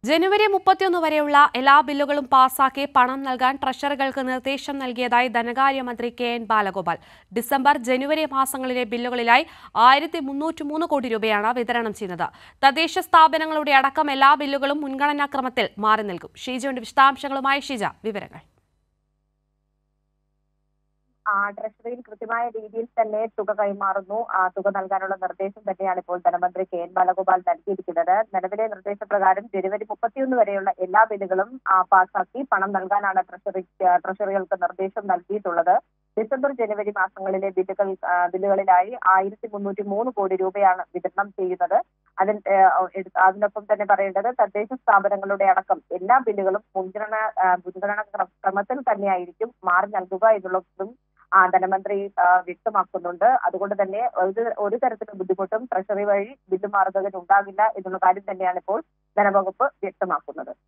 ജനുവരി മുപ്പത്തിയൊന്ന് വരെയുള്ള എല്ലാ ബില്ലുകളും പാസാക്കി പണം നൽകാൻ ട്രഷറികൾക്ക് നിർദ്ദേശം നൽകിയതായി ധനകാര്യമന്ത്രി K N Balagopal December January മാസങ്ങളിലെ ബില്ലുകളിലായി ആയിരത്തി മുന്നൂറ്റി മൂന്ന് കോടി രൂപയാണ് വിതരണം ചെയ്യുന്നത് തദ്ദേശ സ്ഥാപനങ്ങളുടെ അടക്കം എല്ലാ ബില്ലുകളും മുൻഗണനാക്രമത്തിൽ മാറി നൽകും ഷീജയുടെ വിശദാംശങ്ങളുമായി ഷീജ വിവരങ്ങൾ ആ, ട്രഷറിയിൽ കൃത്യമായ രീതിയിൽ തന്നെ തുക കൈമാറുന്നു ആ തുക നൽകാനുള്ള നിർദ്ദേശം തന്നെയാണ് ഇപ്പോൾ ധനമന്ത്രി കെ എൻ ബാലഗോപാൽ നൽകിയിരിക്കുന്നത് നിലവിലെ നിർദ്ദേശപ്രകാരം ജനുവരി മുപ്പത്തിയൊന്ന് വരെയുള്ള എല്ലാ ബില്ലുകളും ആ, പാസാക്കി പണം നൽകാനാണ് ട്രഷറി ട്രഷറികൾക്ക് നിർദ്ദേശം നൽകിയിട്ടുള്ളത് ഡിസംബർ ജനുവരി മാസങ്ങളിലെ ബില്ലുകൾ ആ, ബില്ലുകളിലായി ആയിരത്തി മുന്നൂറ്റി മൂന്ന് കോടി രൂപയാണ് വിതരണം ചെയ്യുന്നത് അതിൽ ഏ, എടു- അതിനൊപ്പം തന്നെ പറയേണ്ടത് തദ്ദേശ സ്ഥാപനങ്ങളുടെ അടക്കം എല്ലാ ബില്ലുകളും മുൻഗണന ആ, മുൻഗണന ക്ര- ക്രമത്തിൽ തന്നെയായിരിക്കും മാറി നൽകുക എന്നുള്ളതും ആ, ധനമന്ത്രി ആ, വ്യക്തമാക്കുന്നുണ്ട് അതുകൊണ്ട് തന്നെ ഒരു ഒരു തരത്തിലുള്ള ബുദ്ധിമുട്ടും ട്രഷറി വഴി ബില്ല് മാറുന്നതിന് ഉണ്ടാകില്ല എന്നുള്ള കാര്യം തന്നെയാണ് ഇപ്പോൾ ധനവകുപ്പ് വ്യക്തമാക്കുന്നത്